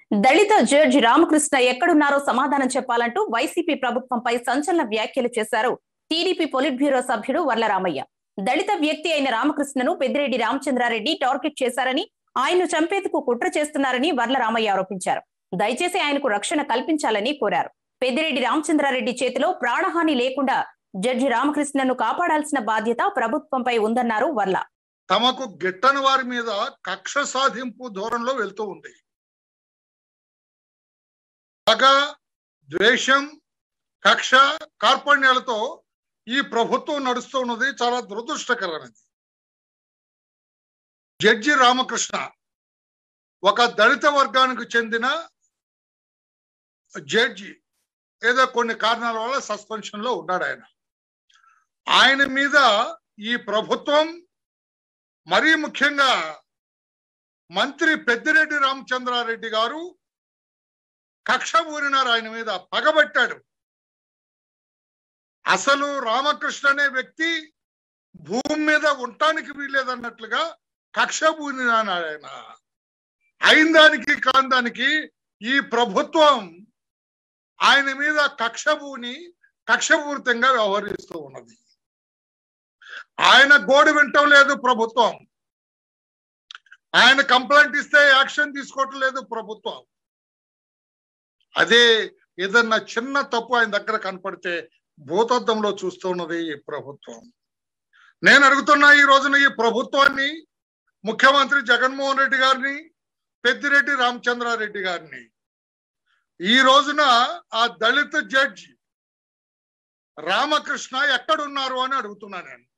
దళిత judge Ramakrishna ఎక్కడున్నారో సమాధానం చెప్పాలంటూ YCP ప్రభుత్వంపై సంచలన వ్యాఖ్యలు చేశారు టీడీపీ పొలిట్ బ్యూరో సభ్యుడు వర్లరామయ్య దళిత వ్యక్తి అయిన రామకృష్ణను పెద్దిరెడ్డి రామచంద్రారెడ్డి టార్గెట్ చేశారని ఆయన్ను చంపేందుకు కుట్ర చేస్తున్నారని వర్లరామయ్య ఆరోపించారు దయచేసి ఆయనకు రక్షణ కల్పించాలని కోరారు పెద్దిరెడ్డి రామచంద్రారెడ్డి చేతిలో ప్రాణహాని లేకుండా జడ్జి రామకృష్ణను కాపాడాల్సిన బాధ్యత ప్రభుత్వంపై ఉందన్నారు వర్ల తమకు గిట్టని వారి మీద కక్ష సాధింపు ధోరణిలో వెళ్తూ ఉంది పగ ద్వేషం కక్ష కార్పణ్యాలతో ఈ ప్రభుత్వం నడుస్తూ ఉన్నది చాలా దురదృష్టకరమైనది జడ్జి రామకృష్ణ ఒక దళిత వర్గానికి చెందిన జడ్జి ఏదో కొన్ని కారణాల వల్ల సస్పెన్షన్ లో ఉన్నాడు ఆయన ఆయన మీద ఈ ప్రభుత్వం మరీ ముఖ్యంగా మంత్రి పెద్దిరెడ్డి రామచంద్రారెడ్డి గారు కక్ష ఊరినారు ఆయన మీద పగబట్టాడు అసలు రామకృష్ణ అనే వ్యక్తి భూమి మీద ఉండటానికి వీల్లేదన్నట్లుగా కక్ష ఊరినాడు ఆయన అయిన దానికి కాని దానికి ఈ ప్రభుత్వం ఆయన మీద కక్ష భూని కక్షపూరితంగా వ్యవహరిస్తూ ఉన్నది ఆయన గోడు వింటం లేదు ప్రభుత్వం ఆయన కంప్లైంట్ ఇస్తే యాక్షన్ తీసుకోవటం లేదు ప్రభుత్వం అదే ఏదన్నా చిన్న తప్పు ఆయన దగ్గర కనపడితే భూతద్దంలో చూస్తున్నది ఈ ప్రభుత్వం నేను అడుగుతున్నా ఈ రోజున ఈ ప్రభుత్వాన్ని ముఖ్యమంత్రి జగన్మోహన్ రెడ్డి గారిని పెద్దిరెడ్డి రామచంద్రారెడ్డి గారిని ఈ రోజున ఆ దళిత జడ్జి రామకృష్ణ ఎక్కడున్నారు అని అడుగుతున్నా నేను